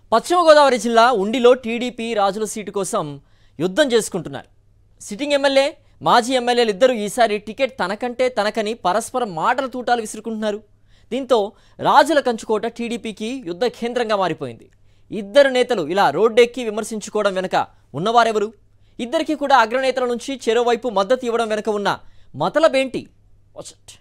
పశ్చిమ గోదావరి జిల్లా ఉండిలో టీడీపీ రాజుల సీటు కోసం యుద్ధం చేసుకుంటున్నారు సిట్టింగ్ ఎమ్మెల్యే మాజీ ఎమ్మెల్యేలు ఇద్దరు ఈసారి టికెట్ తనకంటే తనకని పరస్పరం మాటల తూటాలు విసురుకుంటున్నారు దీంతో రాజుల కంచుకోట టీడీపీకి యుద్ధ కేంద్రంగా మారిపోయింది ఇద్దరు నేతలు ఇలా రోడ్డెక్కి విమర్శించుకోవడం వెనుక ఉన్నవారెవరు ఇద్దరికీ కూడా అగ్రనేతల నుంచి చెరోవైపు మద్దతు ఇవ్వడం వెనుక ఉన్న మతలబేంటి Watch it.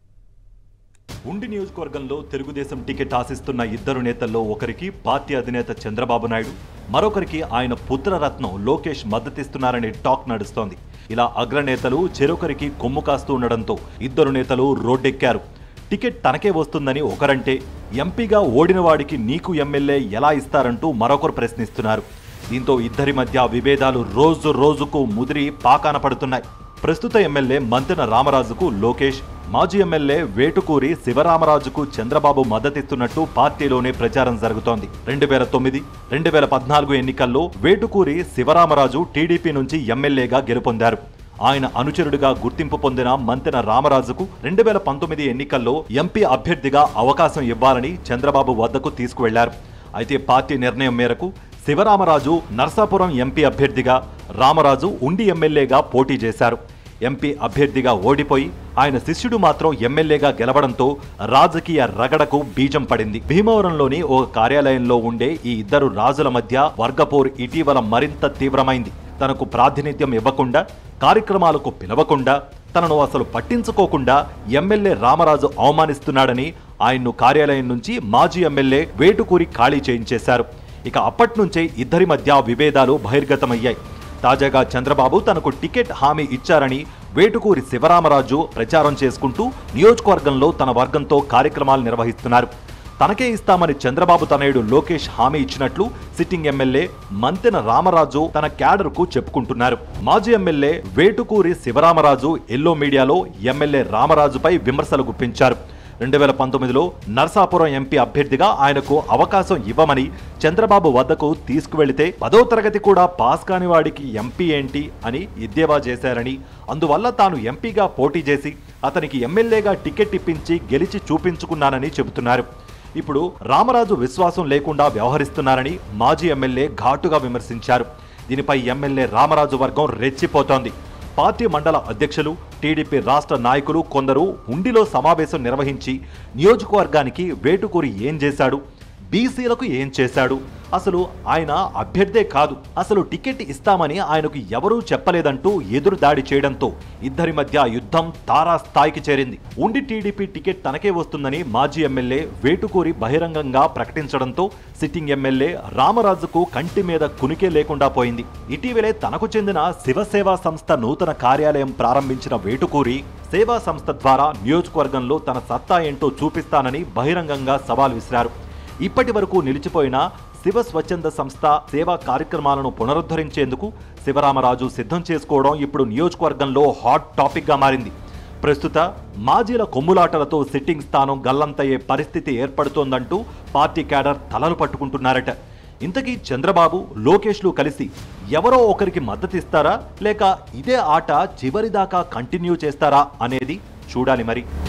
ఉండి నియోజకవర్గంలో తెలుగుదేశం టికెట్ ఆశిస్తున్న ఇద్దరు నేతల్లో ఒకరికి పార్టీ అధినేత చంద్రబాబు నాయుడు మరొకరికి ఆయన పుత్రరత్నం లోకేష్ మద్దతిస్తున్నారనే టాక్ నడుస్తోంది ఇలా అగ్రనేతలు చెరొకరికి కొమ్ము కాస్తూ ఉండడంతో ఇద్దరు నేతలు రోడ్డెక్కారు టికెట్ తనకే వస్తుందని ఒకరంటే ఎంపీగా ఓడిన వాడికి నీకు ఎమ్మెల్యే ఎలా ఇస్తారంటూ మరొకరు ప్రశ్నిస్తున్నారు దీంతో ఇద్దరి మధ్య విభేదాలు రోజు రోజుకు ముదిరి పాకాన పడుతున్నాయి ప్రస్తుత ఎమ్మెల్యే మంతెన రామరాజుకు లోకేష్ మాజీ ఎమ్మెల్యే వేటుకూరి శివరామరాజుకు చంద్రబాబు మద్దతిస్తున్నట్టు పార్టీలోనే ప్రచారం జరుగుతోంది రెండు వేల తొమ్మిది రెండు వేల పద్నాలుగు ఎన్నికల్లో వేటుకూరి శివరామరాజు టీడీపీ నుంచి ఎమ్మెల్యేగా గెలుపొందారు ఆయన అనుచరుడిగా గుర్తింపు పొందిన మంతెన రామరాజుకు రెండు వేల పంతొమ్మిది ఎన్నికల్లో ఎంపీ అభ్యర్థిగా అవకాశం ఇవ్వాలని చంద్రబాబు వద్దకు తీసుకువెళ్లారు అయితే పార్టీ నిర్ణయం మేరకు శివరామరాజు నర్సాపురం ఎంపీ అభ్యర్థిగా రామరాజు ఉండి ఎమ్మెల్యేగా పోటీ చేశారు ఎంపీ అభ్యర్థిగా ఓడిపోయి ఆయన శిష్యుడు మాత్రం ఎమ్మెల్యేగా గెలవడంతో రాజకీయ రగడకు బీజం పడింది భీమవరంలోని ఓ కార్యాలయంలో ఉండే ఈ ఇద్దరు రాజుల మధ్య వర్గపోరు ఇటీవల మరింత తీవ్రమైంది తనకు ప్రాతినిధ్యం ఇవ్వకుండా కార్యక్రమాలకు పిలవకుండా తనను అసలు పట్టించుకోకుండా ఎమ్మెల్యే రామరాజు అవమానిస్తున్నాడని ఆయన్ను కార్యాలయం నుంచి మాజీ ఎమ్మెల్యే వేటుకూరి ఖాళీ చేయించేశారు ఇక అప్పట్నుంచే ఇద్దరి మధ్య విభేదాలు బహిర్గతమయ్యాయి తాజాగా చంద్రబాబు తనకు టికెట్ హామీ ఇచ్చారని వేటుకూరి శివరామరాజు ప్రచారం చేసుకుంటూ నియోజకవర్గంలో తన వర్గంతో కార్యక్రమాలు నిర్వహిస్తున్నారు తనకే ఇస్తామని చంద్రబాబు తనయుడు లోకేష్ హామీ ఇచ్చినట్లు సిట్టింగ్ ఎమ్మెల్యే మంతెన రామరాజు తన క్యాడర్కు చెప్పుకుంటున్నారు మాజీ ఎమ్మెల్యే వేటుకూరి శివరామరాజు ఎల్లో మీడియాలో ఎమ్మెల్యే రామరాజుపై విమర్శలు గుప్పించారు రెండు వేల పంతొమ్మిదిలో నర్సాపురం ఎంపీ అభ్యర్థిగా ఆయనకు అవకాశం ఇవ్వమని చంద్రబాబు వద్దకు తీసుకువెళితే పదో తరగతి కూడా పాస్ కాని వాడికి ఎంపీ ఏంటి అని ఎద్దేవా చేశారని అందువల్ల తాను ఎంపీగా పోటీ చేసి అతనికి ఎమ్మెల్యేగా టికెట్ ఇప్పించి గెలిచి చూపించుకున్నానని చెబుతున్నారు ఇప్పుడు రామరాజు విశ్వాసం లేకుండా వ్యవహరిస్తున్నారని మాజీ ఎమ్మెల్యే ఘాటుగా విమర్శించారు దీనిపై ఎమ్మెల్యే రామరాజు వర్గం రెచ్చిపోతోంది పార్టీ మండల అధ్యక్షులు టీడీపీ రాష్ట్ర నాయకులు కొందరు ఉండిలో సమావేశం నిర్వహించి నియోజకవర్గానికి వేటుకూరి ఏం చేశాడు బీసీలకు ఏం చేశాడు అసలు ఆయన అభ్యర్థే కాదు అసలు టికెట్ ఇస్తామని ఆయనకు ఎవరూ చెప్పలేదంటూ ఎదురు దాడి చేయడంతో ఇద్దరి మధ్య యుద్ధం తారాస్థాయికి చేరింది ఉండి టీడీపీ టికెట్ తనకే వస్తుందని మాజీ ఎమ్మెల్యే వేటుకూరి బహిరంగంగా ప్రకటించడంతో సిట్టింగ్ ఎమ్మెల్యే రామరాజుకు కంటి మీద కునికే లేకుండా పోయింది ఇటీవలే తనకు చెందిన శివసేవా సంస్థ నూతన కార్యాలయం ప్రారంభించిన వేటుకూరి సేవా సంస్థ ద్వారా నియోజకవర్గంలో తన సత్తా ఏంటో చూపిస్తానని బహిరంగంగా సవాల్ విసిరారు ఇప్పటి వరకు నిలిచిపోయిన శివ స్వచ్ఛంద సంస్థ సేవా కార్యక్రమాలను పునరుద్ధరించేందుకు శివరామరాజు సిద్ధం చేసుకోవడం ఇప్పుడు నియోజకవర్గంలో హాట్ టాపిక్గా మారింది ప్రస్తుత మాజీల కొమ్ములాటలతో సిట్టింగ్ స్థానం గల్లంతయ్యే పరిస్థితి ఏర్పడుతోందంటూ పార్టీ క్యాడర్ తలలు పట్టుకుంటున్నారట ఇంతకీ చంద్రబాబు లోకేష్లు కలిసి ఎవరో ఒకరికి మద్దతిస్తారా లేక ఇదే ఆట చివరిదాకా కంటిన్యూ చేస్తారా అనేది చూడాలి మరి